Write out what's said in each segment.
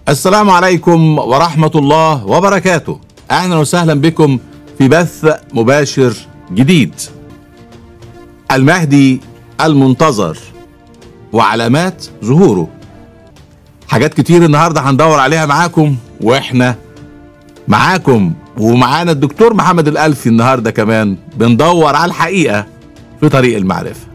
السلام عليكم ورحمة الله وبركاته أهلا وسهلا بكم في بث مباشر جديد المهدي المنتظر وعلامات ظهوره حاجات كتير النهاردة هندور عليها معاكم وإحنا معاكم ومعانا الدكتور محمد الألفي النهاردة كمان بندور على الحقيقة في طريق المعرفة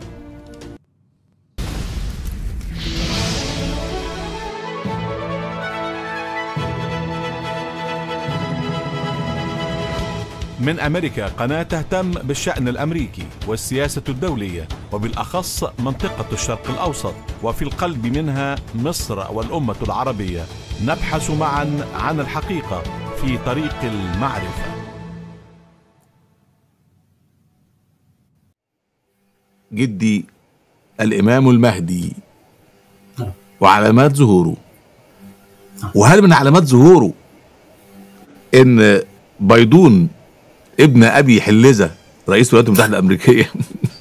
من أمريكا قناة تهتم بالشأن الأمريكي والسياسة الدولية وبالأخص منطقة الشرق الأوسط وفي القلب منها مصر والأمة العربية نبحث معا عن الحقيقة في طريق المعرفة جدي الإمام المهدي وعلامات ظهوره وهل من علامات ظهوره ان بيضون ابن ابي حلزه رئيس الولايات المتحده الامريكيه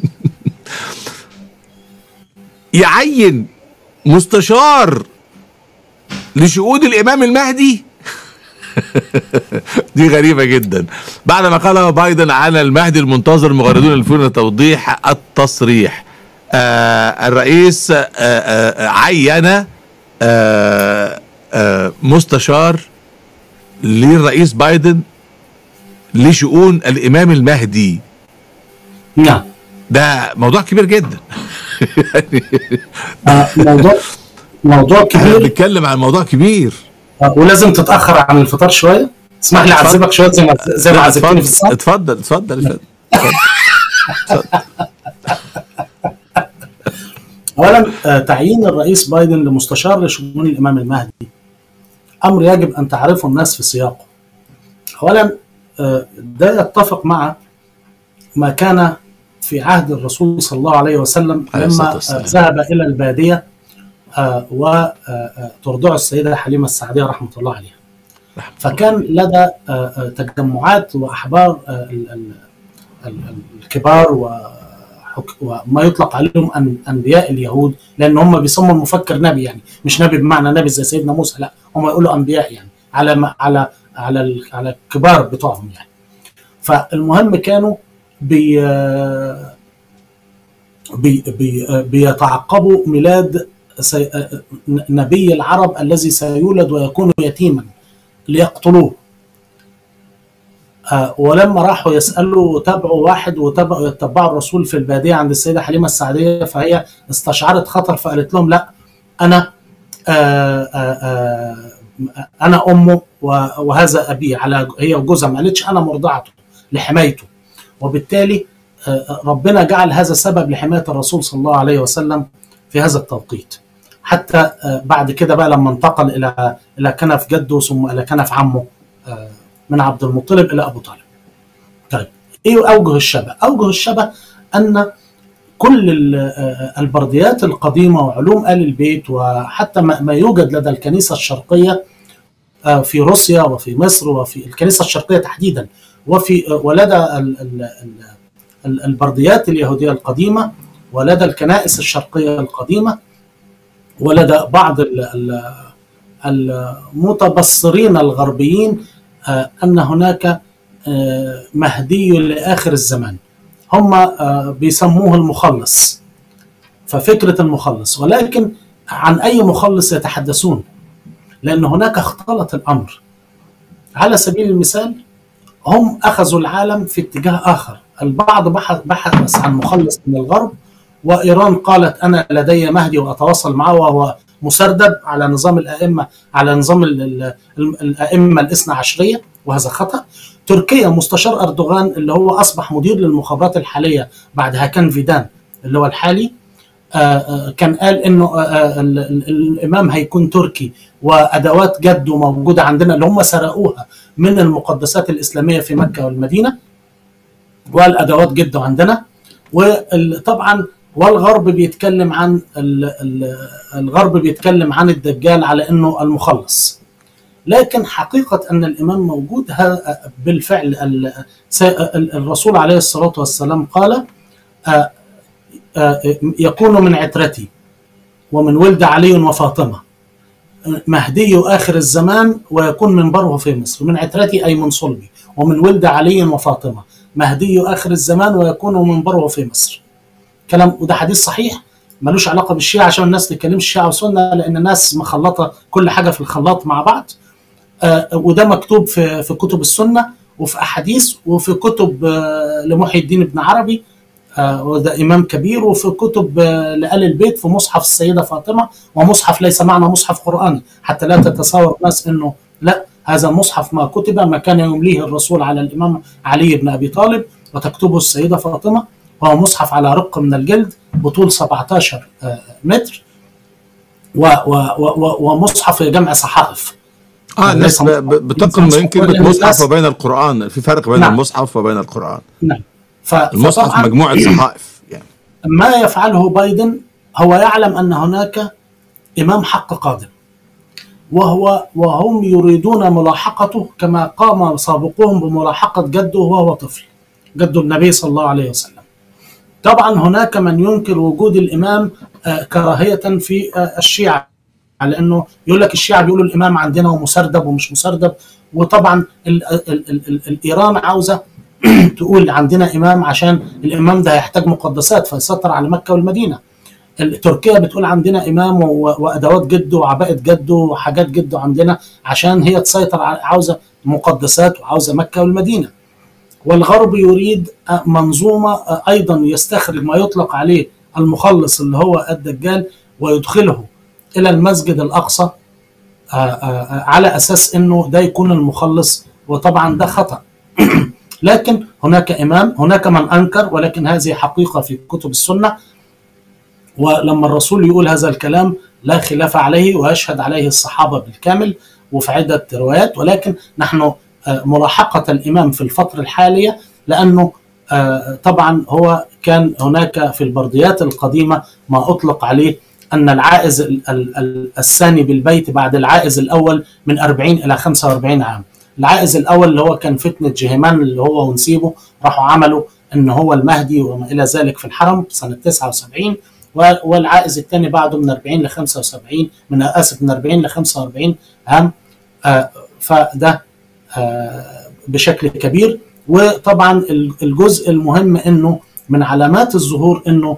يعين مستشار لشؤون الامام المهدي دي غريبة جدا بعد ما قال بايدن عن المهدي المنتظر مغردون الفون توضيح التصريح آه الرئيس آه آه عين آه آه مستشار للرئيس بايدن لشؤون الامام المهدي نعم ده موضوع كبير جدا آه، موضوع موضوع احنا كبير بنتكلم عن موضوع كبير آه، ولازم تتاخر عن الفطار شويه اسمح لي اعذبك شويه زي ما زي ما عذبتني في الصلاه اتفضل اتفضل اتفضل اولا آه، تعيين الرئيس بايدن لمستشار لشؤون الامام المهدي امر يجب ان تعرفه الناس في سياقه اولا آه، ده يتفق مع ما كان في عهد الرسول صلى الله عليه وسلم عليه الصلاة لما والسلام. آه، ذهب الى الباديه وترضع السيده حليمه السعديه رحمه الله عليها رحمة فكان لدى آه، آه، تجمعات واحبار آه، ال- ال- ال- الكبار وحك- وما يطلق عليهم أن- انبياء اليهود لان هم بيسموا المفكر نبي يعني مش نبي بمعنى نبي زي سيدنا موسى لا هم يقولوا انبياء يعني على ما على على ال- على الكبار بتوعهم يعني فالمهم كانوا بي بي بي بيتعقبوا ميلاد سي نبي العرب الذي سيولد ويكون يتيما ليقتلوه آه، ولما راحوا يسالوا تابعوا واحد وتابعوا يتبعوا الرسول في الباديه عند السيده حليمه السعديه فهي استشعرت خطر فقالت لهم لا انا آه، آه، آه، انا امه و- وهذا ابي على هي وجوزها ما قالتش انا مرضعته لحمايته وبالتالي آه، ربنا جعل هذا سبب لحمايه الرسول صلى الله عليه وسلم في هذا التوقيت حتى آه، بعد كده بقى لما انتقل الى الى كنف جده ثم الى كنف عمه آه، من عبد المطلب الى ابو طالب. طيب ايه اوجه الشبه؟ اوجه الشبه ان كل ال- آه، البرديات القديمه وعلوم ال البيت وحتى ما ما يوجد لدى الكنيسه الشرقيه آه، في روسيا وفي مصر وفي الكنيسه الشرقيه تحديدا وفي آه، ولدى ال- ال- ال- ال- البرديات اليهوديه القديمه ولدى الكنائس الشرقيه القديمه ولدى بعض ال- ال- المتبصرين الغربيين آه، ان هناك آه، مهدي لاخر الزمان هم آه، بيسموه المخلص ففكره المخلص ولكن عن اي مخلص يتحدثون لان هناك اختلط الامر على سبيل المثال هم اخذوا العالم في اتجاه اخر البعض بحث, بحث عن مخلص من الغرب وايران قالت انا لدي مهدي واتواصل معه وهو مسردب على نظام الائمه على نظام ال- ال- ال- الائمه الاثنى عشريه وهذا خطا تركيا مستشار اردوغان اللي هو اصبح مدير للمخابرات الحاليه بعد هاكان فيدان اللي هو الحالي آه، آه، كان قال انه آه، آه، ال- ال- الامام هيكون تركي وادوات جده موجوده عندنا اللي هم سرقوها من المقدسات الاسلاميه في مكه والمدينه والادوات جده عندنا وطبعا والغرب بيتكلم عن ال- ال- الغرب بيتكلم عن الدجال على انه المخلص لكن حقيقة أن الإمام موجود ها- بالفعل ال- س- ال- الرسول عليه الصلاة والسلام قال آه، آه، يكون من عترتي ومن ولد علي وفاطمة مهدي آخر الزمان ويكون منبره في مصر من عترتي أي من صلبي ومن ولد علي وفاطمة مهدي آخر الزمان ويكون منبره في مصر كلام وده حديث صحيح ملوش علاقة بالشيعة عشان الناس تتكلمش الشيعة والسنة لأن الناس مخلطة كل حاجة في الخلاط مع بعض آه وده مكتوب في في كتب السنة وفي أحاديث وفي كتب آه لمحي الدين ابن عربي آه وده إمام كبير وفي كتب آه لآل البيت في مصحف السيدة فاطمة ومصحف ليس معنى مصحف قرآني حتى لا تتصور الناس أنه لا هذا المصحف ما كتب ما كان يمليه الرسول على الإمام علي بن أبي طالب وتكتبه السيدة فاطمة وهو مصحف على رق من الجلد بطول 17 متر و و و ومصحف جمع صحائف اه الناس بتقل بين كلمه مصحف وبين القران في فرق بين نعم. المصحف وبين القران نعم ف- المصحف فطبعاً مجموعه صحائف يعني ما يفعله بايدن هو يعلم ان هناك امام حق قادم وهو وهم يريدون ملاحقته كما قام سابقوهم بملاحقه جده وهو طفل جده النبي صلى الله عليه وسلم طبعا هناك من ينكر وجود الامام آه، كراهيه في آه، الشيعه لانه يقول لك الشيعه بيقولوا الامام عندنا ومسردب ومش مسردب وطبعا ال ال ال ال الايران عاوزه تقول عندنا امام عشان الامام ده هيحتاج مقدسات فيسيطر على مكه والمدينه تركيا بتقول عندنا امام و- وادوات جده وعباءه جده وحاجات جده عندنا عشان هي تسيطر على- عاوزه مقدسات وعاوزه مكه والمدينه والغرب يريد منظومه ايضا يستخرج ما يطلق عليه المخلص اللي هو الدجال ويدخله الى المسجد الاقصى آه، آه، على اساس انه ده يكون المخلص وطبعا ده خطا لكن هناك امام هناك من انكر ولكن هذه حقيقه في كتب السنه ولما الرسول يقول هذا الكلام لا خلاف عليه ويشهد عليه الصحابه بالكامل وفي عده روايات ولكن نحن آه، ملاحقه الامام في الفتره الحاليه لانه آه، طبعا هو كان هناك في البرديات القديمه ما اطلق عليه ان العائز ال- ال- ال- الثاني بالبيت بعد العائز الاول من 40 الى 45 عام. العائز الاول اللي هو كان فتنه جهيمان اللي هو ونسيبه راحوا عملوا ان هو المهدي وما الى ذلك في الحرم سنه 79 و- والعائز الثاني بعده من 40 ل 75 من اسف من 40 ل 45 عام آه، فده آه، بشكل كبير وطبعا ال- الجزء المهم انه من علامات الظهور انه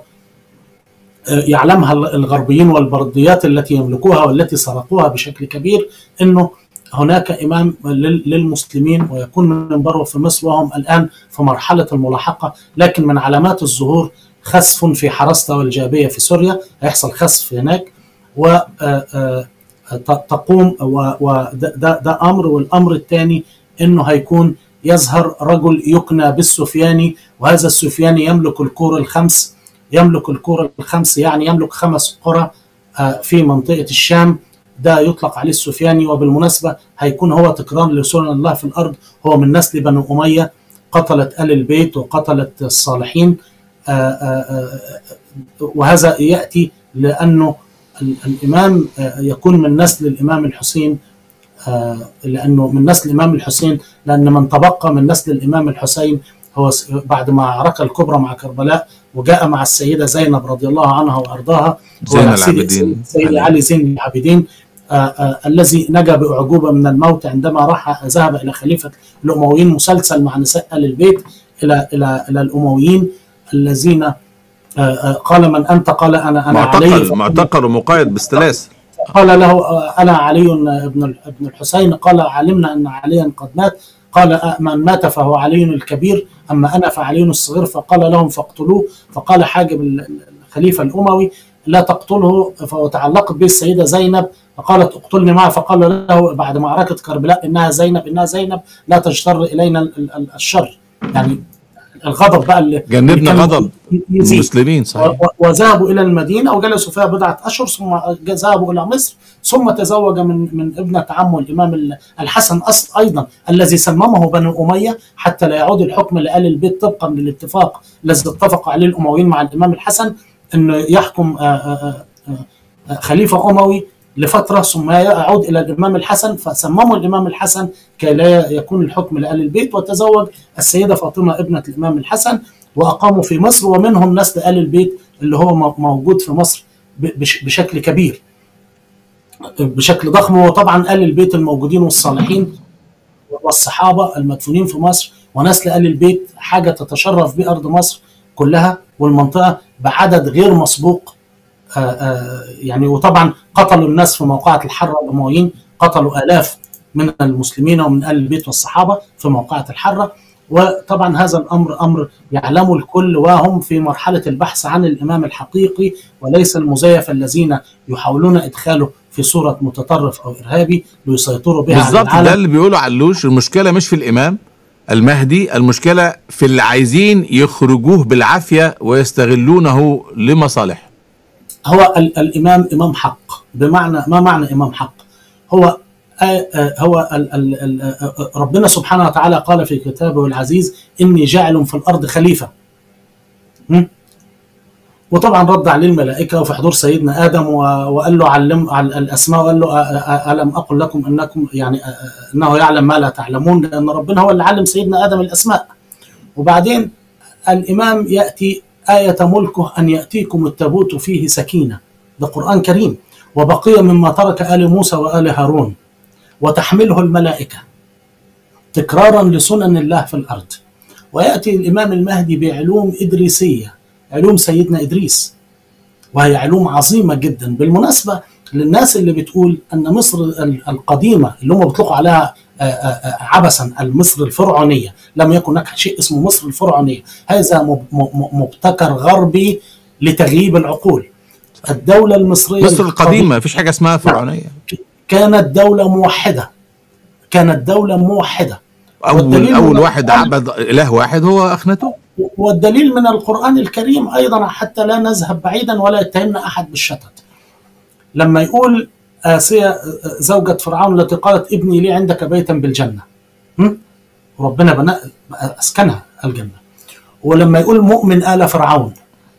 آه، يعلمها الغربيين والبرديات التي يملكوها والتي سرقوها بشكل كبير انه هناك امام لل- للمسلمين ويكون منبره في مصر وهم الان في مرحله الملاحقه لكن من علامات الظهور خسف في حرسته والجابيه في سوريا هيحصل خسف هناك و آه، آه، ت- تقوم وده ده, ده امر والامر الثاني انه هيكون يظهر رجل يكنى بالسفياني وهذا السفياني يملك الكور الخمس يملك الكور الخمس يعني يملك خمس قرى آه، في منطقه الشام ده يطلق عليه السفياني وبالمناسبه هيكون هو تكرار لسنن الله في الارض هو من نسل بنو اميه قتلت ال البيت وقتلت الصالحين آه، آه، آه، وهذا ياتي لانه ال- الامام آه، يكون من نسل الامام الحسين آه، لانه من نسل الامام الحسين لان من تبقى من نسل الامام الحسين هو س- بعد معركه الكبرى مع كربلاء وجاء مع السيده زينب رضي الله عنها وارضاها هو زين سيدي- العابدين. سيدي علي زين العابدين آه، آه، الذي نجا باعجوبه من الموت عندما راح ذهب الى خليفه الامويين مسلسل مع نساء ال البيت الى الى الى الامويين الذين آه، آه، قال من انت قال انا انا علي معتقل معتقل ومقيد بالسلاسل قال له آه، انا علي ابن ال- ابن الحسين قال علمنا ان عليا قد مات قال آه، من مات فهو علي الكبير اما انا فعلي الصغير فقال لهم فاقتلوه فقال حاجب ال- الخليفه الاموي لا تقتله فتعلقت به السيده زينب فقالت اقتلني معه فقال له بعد معركه كربلاء انها زينب انها زينب لا تجتر الينا ال- ال- الشر يعني الغضب بقى اللي جنبنا اللي كان غضب يزيد. المسلمين صحيح و- وذهبوا الى المدينه وجلسوا فيها بضعه اشهر ثم ذهبوا الى مصر ثم تزوج من من ابنه عمه الامام ال- الحسن أصل ايضا الذي سممه بنو اميه حتى لا يعود الحكم لال البيت طبقا للاتفاق الذي اتفق عليه الامويين مع الامام الحسن انه يحكم آه، آه، آه، آه، خليفه اموي لفتره ثم يعود الى الامام الحسن فسمموا الامام الحسن كي لا يكون الحكم لال البيت وتزوج السيده فاطمه ابنه الامام الحسن واقاموا في مصر ومنهم نسل ال البيت اللي هو م- موجود في مصر ب- بش- بشكل كبير بشكل ضخم وطبعا ال البيت الموجودين والصالحين والصحابه المدفونين في مصر ونسل ال البيت حاجه تتشرف بها ارض مصر كلها والمنطقه بعدد غير مسبوق آه، آه، يعني وطبعا قتلوا الناس في موقعة الحرة الأمويين قتلوا آلاف من المسلمين ومن آل البيت والصحابة في موقعة الحرة وطبعا هذا الأمر أمر يعلمه الكل وهم في مرحلة البحث عن الإمام الحقيقي وليس المزيف الذين يحاولون إدخاله في صورة متطرف أو إرهابي ليسيطروا بها على بالظبط ده العالم اللي بيقولوا علوش المشكله مش في الامام المهدي المشكله في اللي عايزين يخرجوه بالعافيه ويستغلونه لمصالح هو ال- الامام امام حق بمعنى ما معنى امام حق هو آه، آه، هو ال- ال- ال- آه، آه، ربنا سبحانه وتعالى قال في كتابه العزيز اني جاعل في الارض خليفه م? وطبعا رد عليه الملائكه وفي حضور سيدنا ادم و- وقال له علم على الاسماء وقال له أ- أ- الم اقل لكم انكم يعني أ- أ- انه يعلم ما لا تعلمون لان ربنا هو اللي علم سيدنا ادم الاسماء وبعدين الإمام يأتي آية ملكه أن يأتيكم التابوت فيه سكينة ده قرآن كريم وبقية مما ترك آل موسى وآل هارون وتحمله الملائكة تكرارا لسنن الله في الأرض ويأتي الإمام المهدي بعلوم إدريسية علوم سيدنا إدريس وهي علوم عظيمة جدا بالمناسبة للناس اللي بتقول أن مصر ال- القديمة اللي هم بيطلقوا عليها آه، آه، آه، عبثا المصر الفرعونية لم يكن هناك شيء اسمه مصر الفرعونية هذا مب- م- مبتكر غربي لتغييب العقول الدولة المصرية مصر القديمه مفيش حاجه اسمها فرعونيه كانت دولة موحدة كانت دولة موحدة اول والدليل اول من واحد القرآن- عبد اله واحد هو اخنته والدليل من القرآن الكريم أيضا حتى لا نذهب بعيدا ولا يتهمنا أحد بالشتت لما يقول آسيا زوجة فرعون التي قالت ابني لي عندك بيتا بالجنة هم؟ ربنا بنى أسكنها الجنة ولما يقول مؤمن آل فرعون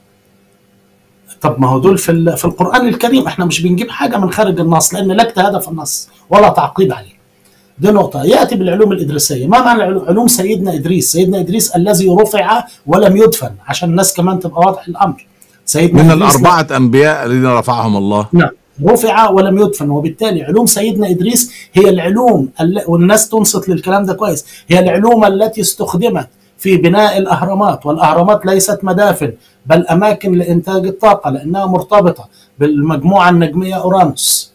طب ما هو دول في ال- في القرآن الكريم احنا مش بنجيب حاجة من خارج النص لأن لا اجتهاد في النص ولا تعقيب عليه دي نقطة يأتي بالعلوم الإدريسية ما معنى علو- علوم سيدنا إدريس سيدنا إدريس الذي رفع ولم يدفن عشان الناس كمان تبقى واضح الأمر سيدنا من إدريس الاربعه انبياء الذين رفعهم الله نعم رفع ولم يدفن وبالتالي علوم سيدنا ادريس هي العلوم الل- والناس تنصت للكلام ده كويس هي العلوم التي استخدمت في بناء الاهرامات والاهرامات ليست مدافن بل اماكن لانتاج الطاقه لانها مرتبطه بالمجموعه النجميه اورانوس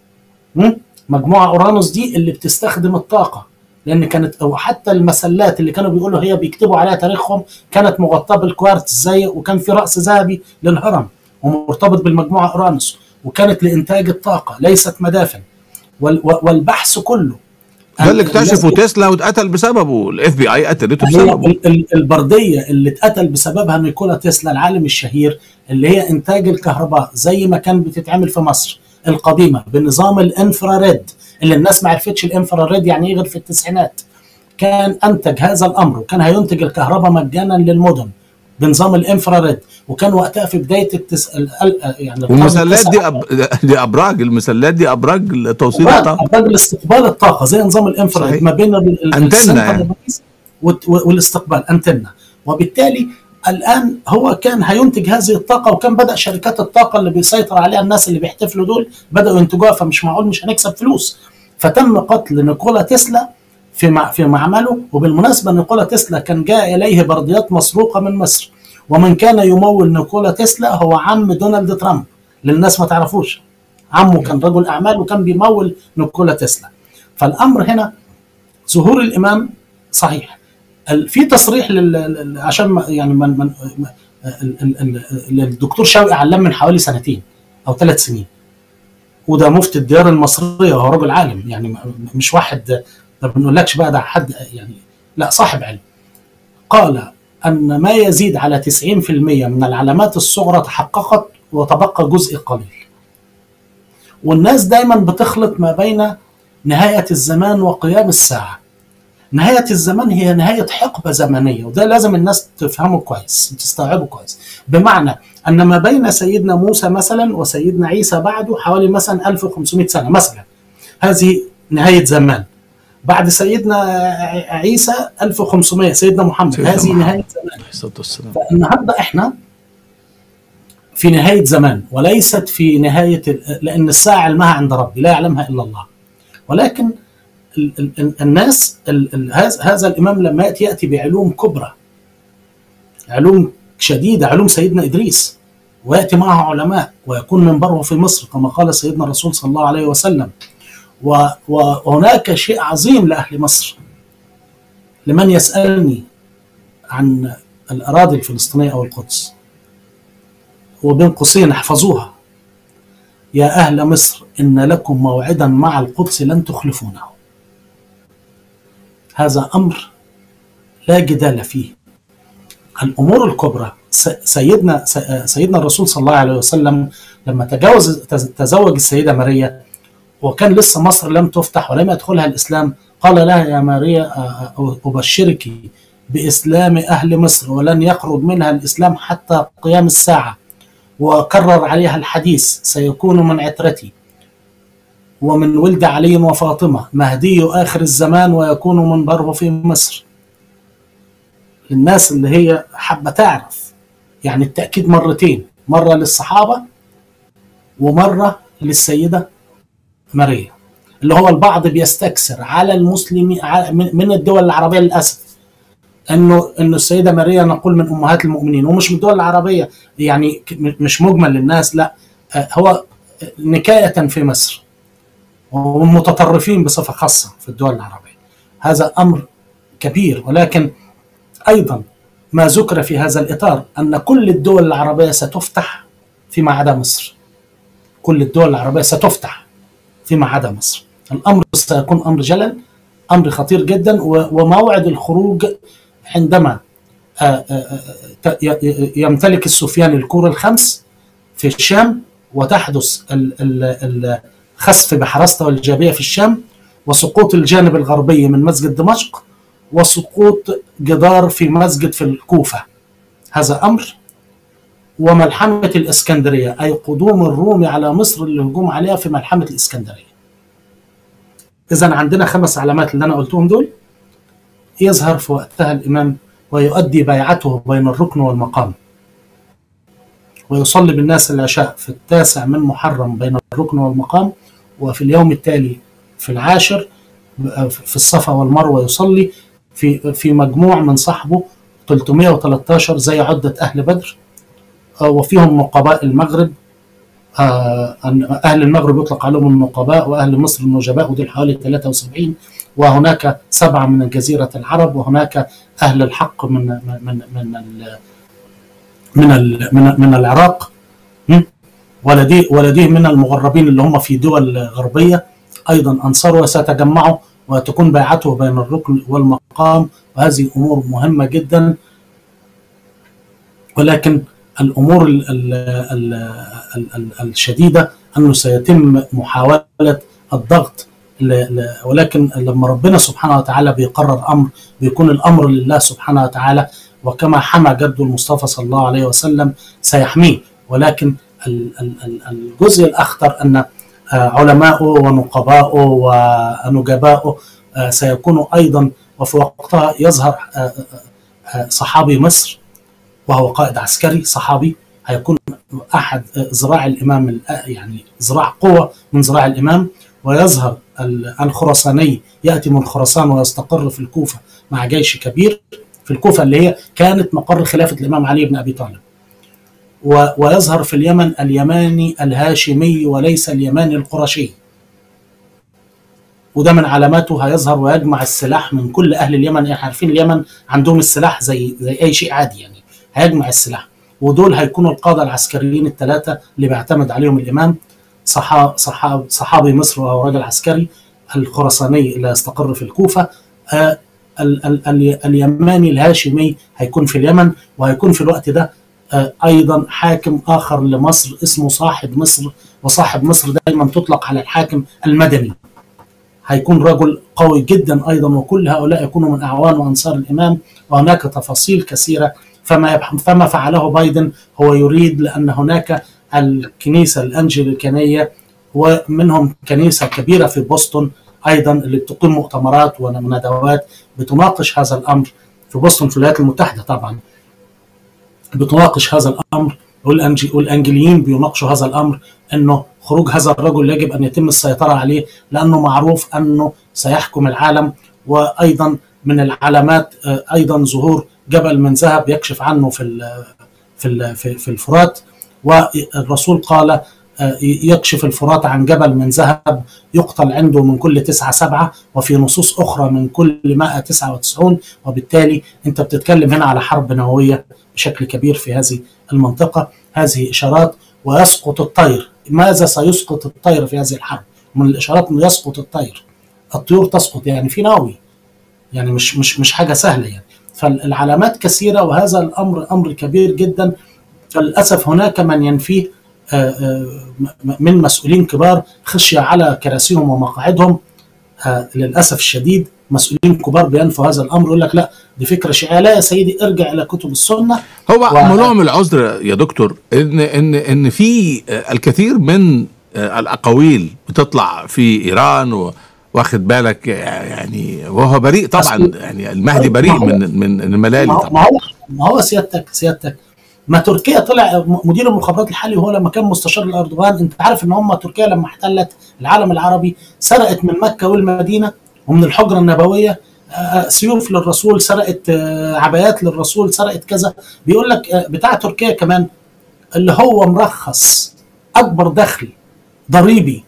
م? مجموعه اورانوس دي اللي بتستخدم الطاقه لان كانت او حتى المسلات اللي كانوا بيقولوا هي بيكتبوا عليها تاريخهم كانت مغطاه بالكوارتز زي وكان في راس ذهبي للهرم ومرتبط بالمجموعه اورانوس وكانت لانتاج الطاقه ليست مدافن وال- و- والبحث كله ده اللي ال- اكتشفه الناس- تسلا واتقتل بسببه الاف بي اي قتلته هي بسببه ال- ال- البرديه اللي اتقتل بسببها نيكولا تسلا العالم الشهير اللي هي انتاج الكهرباء زي ما كان بتتعمل في مصر القديمه بنظام الانفراريد اللي الناس ما عرفتش الانفراريد يعني ايه غير في التسعينات كان انتج هذا الامر وكان هينتج الكهرباء مجانا للمدن بنظام الانفراريد وكان وقتها في بدايه التس... ال... ال- يعني القرن والمسلات التاسع دي أب... دي ابراج المسلات دي ابراج توصيل أبراج الطاقه أبراج الاستقبال الطاقة زي نظام الانفراد صحيح. ما بين ال- ال- أنتنة السنتر يعني. الرئيسي والت- والاستقبال أنتنة وبالتالي الآن هو كان هينتج هذه الطاقة وكان بدأ شركات الطاقة اللي بيسيطر عليها الناس اللي بيحتفلوا دول بدأوا ينتجوها فمش معقول مش هنكسب فلوس فتم قتل نيكولا تسلا في مع في معمله وبالمناسبة نيكولا تسلا كان جاء إليه برديات مسروقة من مصر ومن كان يمول نيكولا تسلا هو عم دونالد ترامب للناس ما تعرفوش عمه كان رجل اعمال وكان بيمول نيكولا تسلا فالامر هنا ظهور الامام صحيح ال- في تصريح لل... لل- عشان ما- يعني من... من... ال- ال- ال- الدكتور شوقي علام من حوالي سنتين او ثلاث سنين وده مفتي الديار المصريه وهو رجل عالم يعني م- مش واحد ما بنقولكش بقى ده حد يعني لا صاحب علم قال ان ما يزيد على 90% من العلامات الصغرى تحققت وتبقى جزء قليل والناس دايما بتخلط ما بين نهاية الزمان وقيام الساعة نهاية الزمان هي نهاية حقبة زمنية وده لازم الناس تفهمه كويس تستوعبه كويس بمعنى أن ما بين سيدنا موسى مثلا وسيدنا عيسى بعده حوالي مثلا 1500 سنة مثلا هذه نهاية زمان بعد سيدنا عيسى 1500 سيدنا محمد سيدنا هذه محمد. نهاية زمان عليه الصلاه والسلام فالنهارده احنا في نهايه زمان وليست في نهايه ال- لان الساعه علمها عند ربي لا يعلمها الا الله ولكن ال- ال- ال- الناس ال- ال- هذا هذا الامام لما ياتي ياتي بعلوم كبرى علوم شديده علوم سيدنا ادريس وياتي معه علماء ويكون منبره في مصر كما قال سيدنا الرسول صلى الله عليه وسلم و- وهناك شيء عظيم لاهل مصر لمن يسالني عن الاراضي الفلسطينيه او القدس وبين قوسين احفظوها يا اهل مصر ان لكم موعدا مع القدس لن تخلفونه هذا امر لا جدال فيه الامور الكبرى س- سيدنا س- سيدنا الرسول صلى الله عليه وسلم لما تجاوز تز- تزوج السيده ماريا وكان لسه مصر لم تفتح ولم يدخلها الاسلام قال لها يا ماريا أ- أ- ابشرك باسلام اهل مصر ولن يخرج منها الاسلام حتى قيام الساعه وكرر عليها الحديث سيكون من عترتي ومن ولد علي وفاطمه مهدي اخر الزمان ويكون منبره في مصر للناس اللي هي حابه تعرف يعني التاكيد مرتين مره للصحابه ومره للسيده ماريا اللي هو البعض بيستكثر على المسلمين على- من من الدول العربيه للاسف انه انه السيده ماريا نقول من امهات المؤمنين ومش من الدول العربيه يعني ك- م- مش مجمل للناس لا آه، هو نكايه في مصر ومتطرفين بصفه خاصه في الدول العربيه هذا امر كبير ولكن ايضا ما ذكر في هذا الاطار ان كل الدول العربيه ستفتح فيما عدا مصر كل الدول العربيه ستفتح فيما عدا مصر الامر سيكون امر جلل امر خطير جدا و- وموعد الخروج عندما آه، آه، آه، ت- ي- ي- يمتلك السفيان الكور الخمس في الشام وتحدث ال- ال- الخسف بحرسته والجابيه في الشام وسقوط الجانب الغربي من مسجد دمشق وسقوط جدار في مسجد في الكوفه هذا امر وملحمه الاسكندريه اي قدوم الروم على مصر للهجوم عليها في ملحمه الاسكندريه. اذا عندنا خمس علامات اللي انا قلتهم دول يظهر في وقتها الامام ويؤدي بيعته بين الركن والمقام. ويصلي بالناس العشاء في التاسع من محرم بين الركن والمقام وفي اليوم التالي في العاشر في الصفا والمروه يصلي في في مجموع من صحبه 313 زي عده اهل بدر آه، وفيهم نقباء المغرب آه، أن أهل المغرب يطلق عليهم النقباء وأهل مصر النجباء ودول حوالي 73 وهناك سبعة من جزيرة العرب وهناك أهل الحق من من من من ال- من ال- من, من العراق م? ولديه ولديه من المغربين اللي هم في دول غربية أيضا أنصار وسيتجمعوا وتكون بيعته بين الركن والمقام وهذه أمور مهمة جدا ولكن الامور ال ال ال ال ال الشديده انه سيتم محاوله الضغط ل ل ولكن لما ربنا سبحانه وتعالى بيقرر امر بيكون الامر لله سبحانه وتعالى وكما حمى جده المصطفى صلى الله عليه وسلم سيحميه ولكن ال ال ال الجزء الاخطر ان آه، علماؤه ونقباؤه ونجباؤه آه، سيكونوا ايضا وفي وقتها يظهر آه، آه، آه، صحابي مصر وهو قائد عسكري صحابي هيكون احد ذراع الامام الأ- يعني ذراع قوه من ذراع الامام ويظهر ال- الخراساني ياتي من خراسان ويستقر في الكوفه مع جيش كبير في الكوفه اللي هي كانت مقر خلافه الامام علي بن ابي طالب و- ويظهر في اليمن اليماني الهاشمي وليس اليماني القرشي وده من علاماته هيظهر ويجمع السلاح من كل اهل اليمن يعني عارفين اليمن عندهم السلاح زي زي اي شيء عادي يعني هيجمع السلاح ودول هيكونوا القاده العسكريين الثلاثه اللي بيعتمد عليهم الامام صحا صحا صحابي مصر وهو راجل عسكري الخراساني اللي يستقر في الكوفه آه ال ال ال اليماني الهاشمي هيكون في اليمن وهيكون في الوقت ده آه ايضا حاكم اخر لمصر اسمه صاحب مصر وصاحب مصر دايما تطلق على الحاكم المدني هيكون رجل قوي جدا ايضا وكل هؤلاء يكونوا من اعوان وانصار الامام وهناك تفاصيل كثيره فما يبح- فما فعله بايدن هو يريد لان هناك الكنيسه الانجليكانيه ومنهم كنيسه كبيره في بوسطن ايضا اللي بتقيم مؤتمرات وندوات بتناقش هذا الامر في بوسطن في الولايات المتحده طبعا بتناقش هذا الامر والأنج- والانجليين بيناقشوا هذا الامر انه خروج هذا الرجل يجب ان يتم السيطره عليه لانه معروف انه سيحكم العالم وايضا من العلامات آه، ايضا ظهور جبل من ذهب يكشف عنه في ال- في ال- في في الفرات والرسول قال آه، يكشف الفرات عن جبل من ذهب يقتل عنده من كل تسعة سبعة وفي نصوص أخرى من كل مائة تسعة وتسعون وبالتالي أنت بتتكلم هنا على حرب نووية بشكل كبير في هذه المنطقة هذه إشارات ويسقط الطير ماذا سيسقط الطير في هذه الحرب من الإشارات أنه يسقط الطير الطيور تسقط يعني في نووي يعني مش مش مش حاجة سهلة يعني فالعلامات كثيرة وهذا الأمر أمر كبير جدا فللأسف هناك من ينفيه آه، آه، م- من مسؤولين كبار خشية على كراسيهم ومقاعدهم آه، للأسف الشديد مسؤولين كبار بينفوا هذا الأمر يقول لك لا دي فكرة شيعية لا يا سيدي ارجع إلى كتب السنة هو و- لهم العذر يا دكتور ان ان ان في آه، الكثير من آه، الاقاويل بتطلع في ايران و- واخد بالك آه، يعني وهو بريء طبعا أصل- يعني المهدي بريء ما هو- من من الملالي ما هو- طبعا ما هو ما هو سيادتك سيادتك ما تركيا طلع م- مدير المخابرات الحالي وهو لما كان مستشار لاردوغان انت عارف ان هم تركيا لما احتلت العالم العربي سرقت من مكه والمدينه ومن الحجره النبويه آه، سيوف للرسول سرقت آه، عبايات للرسول سرقت كذا بيقول لك آه، بتاع تركيا كمان اللي هو مرخص اكبر دخل ضريبي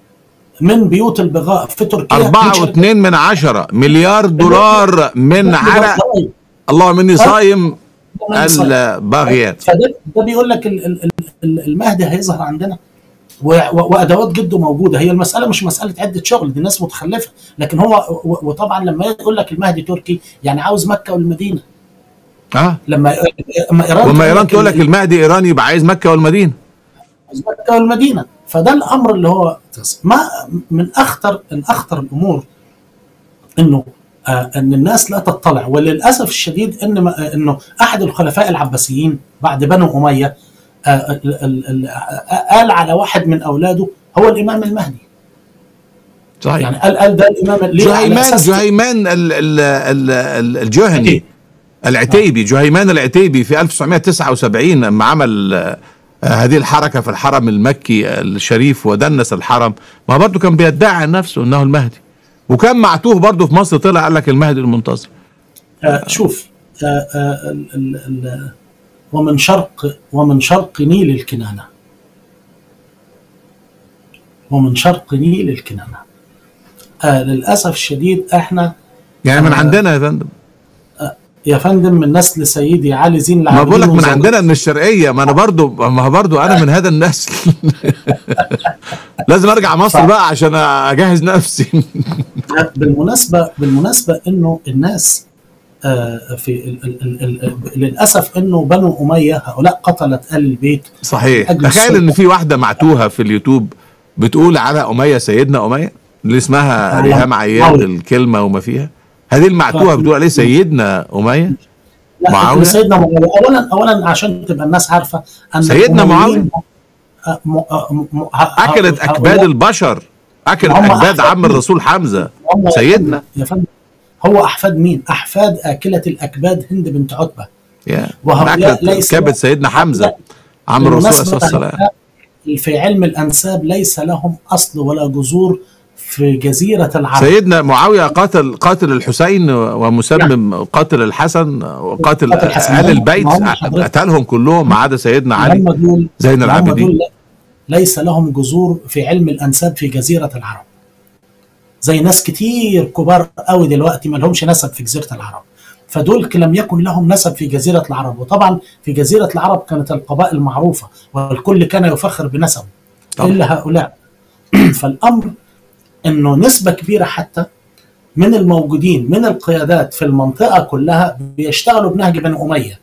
من بيوت البغاء في تركيا أربعة من شركات واتنين من عشرة مليار دولار من عرق ضرائب. اللهم إني صايم من صيد. الباغيات فده ده بيقول لك ال- ال- ال- المهدي هيظهر عندنا و- و- وادوات جده موجوده هي المساله مش مساله عده شغل دي ناس متخلفه لكن هو و- وطبعا لما يقول لك المهدي تركي يعني عاوز مكه والمدينه اه لما لما ايران وما ايران تقول لك المهدي ايراني يبقى عايز مكه والمدينه عاوز مكه والمدينه فده الامر اللي هو ما من اخطر من اخطر الامور انه آه ان الناس لا تطلع وللاسف الشديد ان ما- انه احد الخلفاء العباسيين بعد بنو اميه آه ال- ال- ال- آه، قال على واحد من اولاده هو الامام المهدي صحيح يعني قال قال ده الامام ليه على جهيمان أساس- جهيمان ال- ال- ال- ال- الجهني العتيبي جهيمان العتيبي في 1979 لما عمل آه، هذه الحركة في الحرم المكي الشريف ودنس الحرم ما برضه كان بيدعي عن نفسه انه المهدي وكان معتوه برضه في مصر طلع قال لك المهدي المنتظر آه شوف آه آه ال ال ال ومن شرق ومن شرق نيل الكنانة ومن شرق نيل الكنانة آه للأسف الشديد احنا يعني من آه. عندنا يا فندم يا فندم من نسل سيدي علي زين ما العابدين بقول لك من وزوجته. عندنا من الشرقية ما انا برضه ما هو برضه انا من هذا النسل لازم ارجع مصر ف- بقى عشان اجهز نفسي بالمناسبة بالمناسبة انه الناس آه في ال ال ال ال للأسف انه بنو أمية هؤلاء قتلت آل البيت صحيح أجل تخيل السلطة. ان في واحده معتوهه في اليوتيوب بتقول على اميه سيدنا اميه اللي اسمها على- ريهام عياد معاوية. الكلمه وما فيها هذه المعتوهه آه. بتقول عليه سيدنا اميه لا معاوية؟ سيدنا معاوية اولا اولا عشان تبقى الناس عارفه ان سيدنا الأمويين- معاوية؟ آه، م- آه، م- م- ه- اكلت هؤلاء- اكباد البشر اكلت هم اكباد أحفاد عم مين؟ الرسول حمزه هم سيدنا يا فندم هو احفاد مين؟ احفاد اكله الاكباد هند بنت عتبه يا وهؤلاء اكلت ليس كبد سيدنا حمزه هؤلاء عم الرسول عليه بالمناسبة الصلاه والسلام هؤلاء في علم الانساب ليس لهم اصل ولا جذور في جزيره العرب سيدنا معاويه قاتل قاتل الحسين ومسمم قاتل الحسن وقاتل قاتل الحسن. ال البيت ما هم حضرتك- قتلهم كلهم ما عدا سيدنا علي هم دول زين هم العابدين دول ليس لهم جذور في علم الانساب في جزيره العرب زي ناس كتير كبار قوي دلوقتي ما لهمش نسب في جزيره العرب فدول لم يكن لهم نسب في جزيره العرب وطبعا في جزيره العرب كانت القبائل معروفه والكل كان يفخر بنسبه طبعا. الا هؤلاء فالامر انه نسبه كبيره حتى من الموجودين من القيادات في المنطقه كلها بيشتغلوا بنهج بني اميه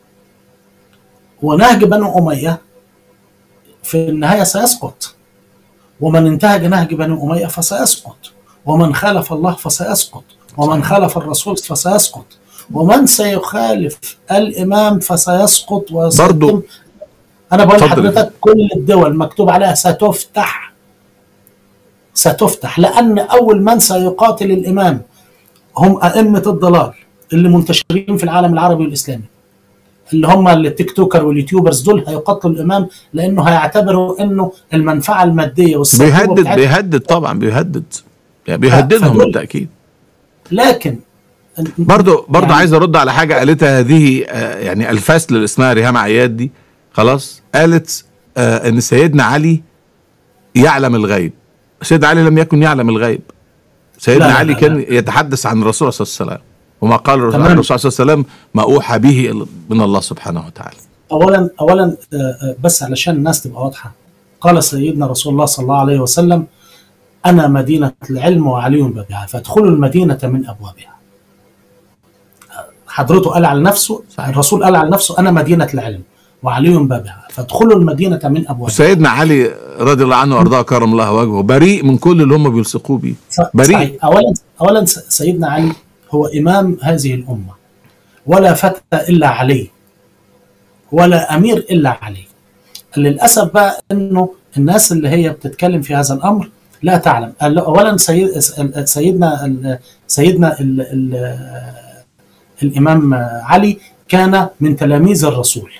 ونهج بني اميه في النهايه سيسقط ومن انتهج نهج بني اميه فسيسقط ومن خالف الله فسيسقط ومن خالف الرسول فسيسقط ومن سيخالف الامام فسيسقط وسيتم برضو. انا بقول اتفضل. لحضرتك كل الدول مكتوب عليها ستفتح ستفتح لان اول من سيقاتل الامام هم ائمه الضلال اللي منتشرين في العالم العربي والاسلامي اللي هم التيك توكر واليوتيوبرز دول هيقتلوا الامام لانه هيعتبروا انه المنفعه الماديه والسيطره بيهدد بتاعتهم بيهدد طبعا بيهدد يعني بيهددهم فدول- بالتاكيد لكن برضو برضو يعني- عايز ارد على حاجه قالتها هذه آه، يعني الفاسل اللي اسمها ريهام عياد دي خلاص قالت آه، ان سيدنا علي يعلم الغيب سيدنا علي لم يكن يعلم الغيب سيدنا لا، لا، علي لا، كان يتحدث عن الرسول صلى الله عليه وسلم وما قال الرسول تمام. الرسول صلى الله عليه وسلم ما اوحى به من الله سبحانه وتعالى اولا اولا آه، آه، بس علشان الناس تبقى واضحه قال سيدنا رسول الله صلى الله عليه وسلم انا مدينه العلم وعلي بابها فادخلوا المدينه من ابوابها حضرته قال على نفسه صحيح. الرسول قال على نفسه انا مدينه العلم وعلي بابها فادخلوا المدينه من ابوابها وسيدنا علي رضي الله عنه وارضاه كرم الله وجهه بريء من كل اللي هم بيلصقوه بيه ص- بريء. صحيح. اولا اولا س- سيدنا علي هو امام هذه الامه ولا فتى الا علي ولا امير الا علي للاسف بقى انه الناس اللي هي بتتكلم في هذا الامر لا تعلم ال- اولا سيد سيدنا ال- سيدنا ال ال الامام علي كان من تلاميذ الرسول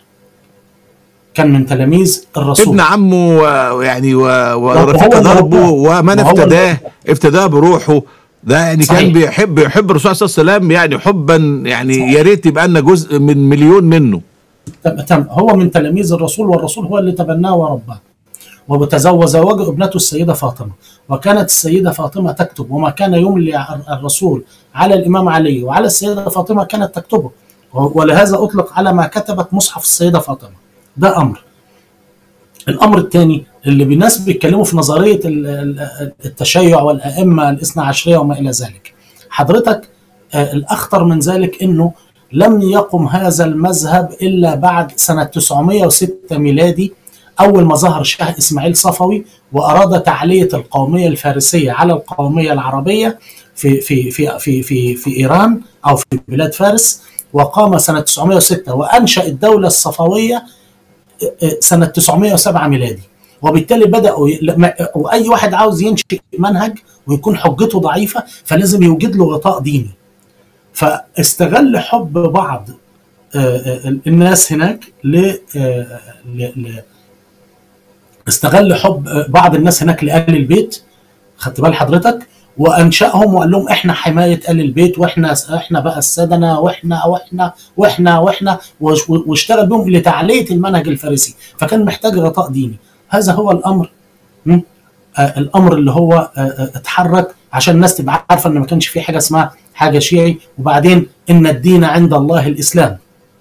كان من تلاميذ الرسول ابن عمه و- يعني و- ورفيق وهو اللي دربه رباه. ومن وهو اللي افتداه افتداه بروحه ده يعني كان صحيح. بيحب يحب الرسول صلى الله عليه وسلم يعني حبا يعني صحيح. يا ريت يبقى لنا جزء من مليون منه تم تم هو من تلاميذ الرسول والرسول هو اللي تبناه ورباه وتزوج زوجه ابنته السيدة فاطمة وكانت السيدة فاطمة تكتب وما كان يملي الرسول على الإمام علي وعلى السيدة فاطمة كانت تكتبه ولهذا أطلق على ما كتبت مصحف السيدة فاطمة ده أمر الأمر الثاني اللي بالناس بيتكلموا في نظرية ال- ال- التشيع والأئمة الاثنى عشرية وما إلى ذلك حضرتك آه، الأخطر من ذلك أنه لم يقم هذا المذهب إلا بعد سنة 906 ميلادي أول ما ظهر شاه إسماعيل صفوي وأراد تعلية القومية الفارسية على القومية العربية في في في في في, في إيران أو في بلاد فارس وقام سنة 906 وأنشأ الدولة الصفوية سنة 907 ميلادي وبالتالي بدأوا ي- لما- وأي واحد عاوز ينشئ منهج ويكون حجته ضعيفة فلازم يوجد له غطاء ديني فاستغل حب بعض آه، آه، الناس هناك ل آه، ل- ل- استغل حب آه، بعض الناس هناك لآل البيت خدت بال حضرتك وانشاهم وقال لهم احنا حمايه ال البيت واحنا احنا بقى السدنه واحنا واحنا واحنا واحنا وش- واشتغل بهم لتعليه المنهج الفارسي فكان محتاج غطاء ديني هذا هو الامر م? آه الامر اللي هو آه آه اتحرك عشان الناس تبقى عارفه ان ما كانش في حاجه اسمها حاجه شيعي وبعدين ان الدين عند الله الاسلام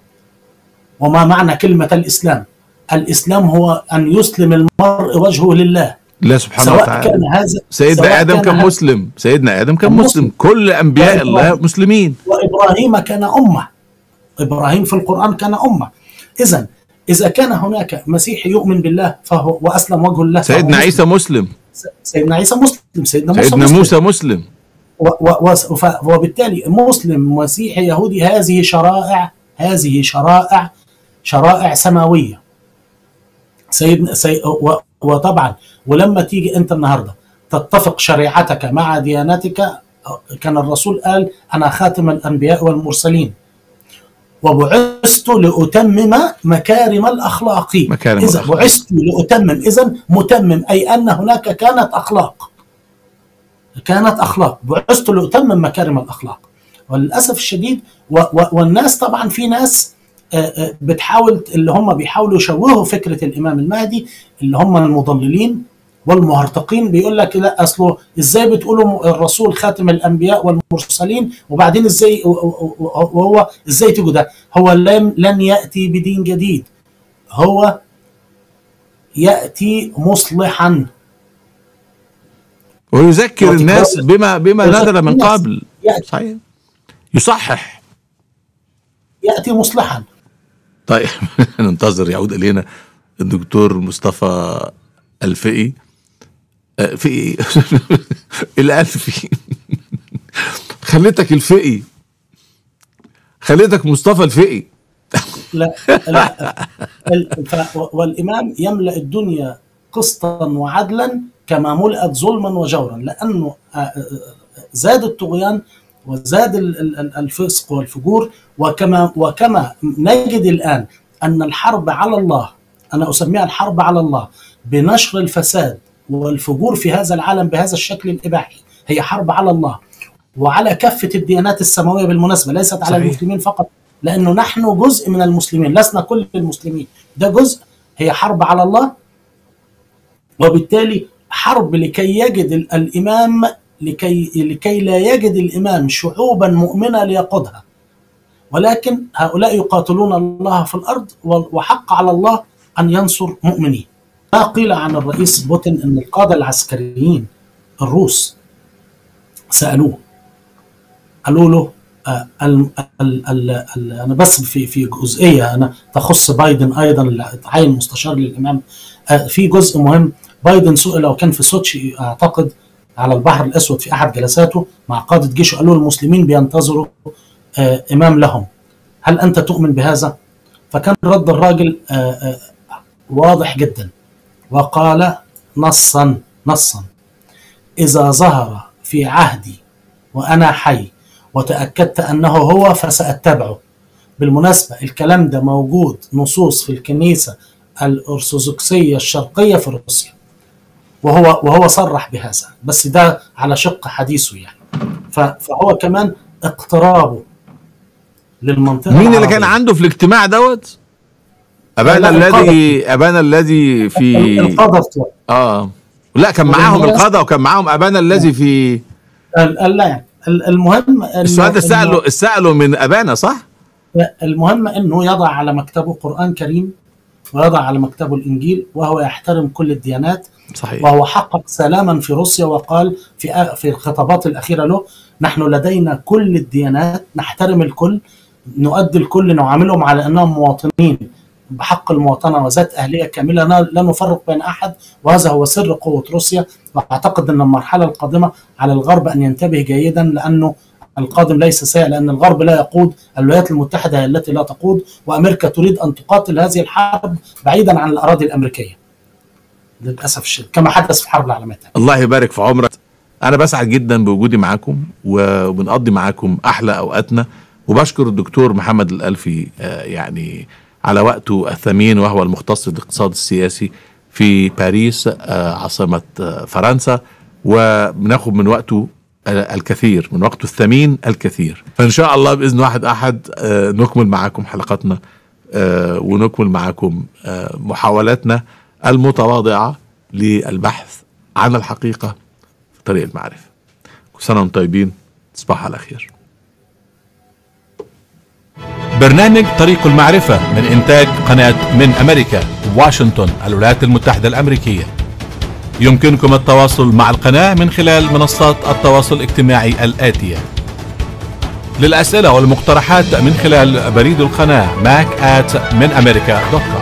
وما معنى كلمه الاسلام الاسلام هو ان يسلم المرء وجهه لله الله سبحانه سواء وتعالى كان هذا سيدنا سواء ادم كان هذا- مسلم سيدنا ادم كان كان مسلم مسلم. كل انبياء وإبراهيم. الله مسلمين وابراهيم كان امه ابراهيم في القران كان امه اذا اذا كان هناك مسيحي يؤمن بالله فهو واسلم وجه الله فهو سيدنا مسلم. عيسى مسلم سيدنا عيسى مسلم سيدنا موسى سيدنا مسلم. موسى مسلم و و و ف- وبالتالي مسلم مسيحي يهودي هذه شرائع هذه شرائع شرائع سماويه سيدنا سي و وطبعا ولما تيجي انت النهارده تتفق شريعتك مع ديانتك كان الرسول قال انا خاتم الانبياء والمرسلين وبعثت لاتمم مكارم الاخلاق مكارم اذا الأخلاق. بعثت لاتمم اذا متمم اي ان هناك كانت اخلاق كانت اخلاق بعثت لاتمم مكارم الاخلاق وللاسف الشديد و و والناس طبعا في ناس آه، آه، بتحاول اللي هم بيحاولوا يشوهوا فكره الامام المهدي اللي هم المضللين والمهرطقين بيقول لك لا اصله ازاي بتقولوا الرسول خاتم الانبياء والمرسلين وبعدين ازاي و- و- و- وهو ازاي تيجوا ده هو لن لن ياتي بدين جديد هو ياتي مصلحا ويذكر وتكرار- الناس بما بما يذكر نزل من الناس. قبل ياتي صحيح يصحح ياتي مصلحا طيب ننتظر يعود الينا الدكتور مصطفى الفقي آه، فقي الالفي خليتك الفقي خليتك مصطفى الفقي لا لا ال- ف- والامام يملا الدنيا قسطا وعدلا كما ملأت ظلما وجورا لانه آه، آه، زاد الطغيان وزاد ال- ال- ال- الفسق والفجور وكما وكما نجد الان ان الحرب على الله انا اسميها الحرب على الله بنشر الفساد والفجور في هذا العالم بهذا الشكل الاباحي هي حرب على الله وعلى كافه الديانات السماويه بالمناسبه ليست على صحيح. المسلمين فقط لانه نحن جزء من المسلمين لسنا كل المسلمين ده جزء هي حرب على الله وبالتالي حرب لكي يجد ال- الامام لكي لكي لا يجد الامام شعوبا مؤمنه ليقودها ولكن هؤلاء يقاتلون الله في الارض و- وحق على الله ان ينصر مؤمنين ما قيل عن الرئيس بوتين ان القاده العسكريين الروس سالوه قالوا له آه، ال ال ال ال انا بس في في جزئيه انا تخص بايدن ايضا اللي اتعين مستشار للامام آه، في جزء مهم بايدن سئل وكان في سوتشي اعتقد على البحر الاسود في احد جلساته مع قاده جيشه قالوا المسلمين بينتظروا آه، امام لهم هل انت تؤمن بهذا؟ فكان رد الراجل آه، آه، واضح جدا وقال نصا نصا اذا ظهر في عهدي وانا حي وتاكدت انه هو فساتبعه بالمناسبه الكلام ده موجود نصوص في الكنيسه الارثوذكسيه الشرقيه في روسيا وهو وهو صرح بهذا بس ده على شق حديثه يعني ف- فهو كمان اقترابه للمنطقه مين اللي العربية. كان عنده في الاجتماع دوت ابانا لا، القادة. الذي ابانا الذي في القاده بتوعه اه لا كان معاهم والناس- القاده وكان معاهم ابانا الذي في ال- ال- لا يعني ال- المهم إنه- السؤال ده إنه- ساله ساله من ابانا صح؟ المهم انه يضع على مكتبه قران كريم ويضع على مكتبه الانجيل وهو يحترم كل الديانات صحيح وهو حقق سلاما في روسيا وقال في في الخطابات الاخيره له نحن لدينا كل الديانات نحترم الكل نؤدي الكل نعاملهم على انهم مواطنين بحق المواطنه وذات اهليه كامله لا لا نفرق بين احد وهذا هو سر قوه روسيا واعتقد ان المرحله القادمه على الغرب ان ينتبه جيدا لانه القادم ليس سيء لان الغرب لا يقود الولايات المتحده هي التي لا تقود وامريكا تريد ان تقاتل هذه الحرب بعيدا عن الاراضي الامريكيه للاسف الشديد كما حدث في الحرب العالميه الثانيه الله يبارك في عمرك انا بسعد جدا بوجودي معاكم وبنقضي معاكم احلى اوقاتنا وبشكر الدكتور محمد الالفي آه، يعني على وقته الثمين وهو المختص بالاقتصاد السياسي في باريس آه، عاصمه آه، فرنسا وبناخد من وقته آه، الكثير من وقته الثمين الكثير فان شاء الله باذن واحد احد آه، نكمل معاكم حلقاتنا آه، ونكمل معاكم آه، محاولاتنا المتواضعه للبحث عن الحقيقه في طريق المعرفه كل سنه وانتم طيبين تصبحوا على خير برنامج طريق المعرفة من إنتاج قناة من أمريكا واشنطن الولايات المتحدة الأمريكية يمكنكم التواصل مع القناة من خلال منصات التواصل الاجتماعي الآتية للأسئلة والمقترحات من خلال بريد القناة mac at من أمريكا دوت كوم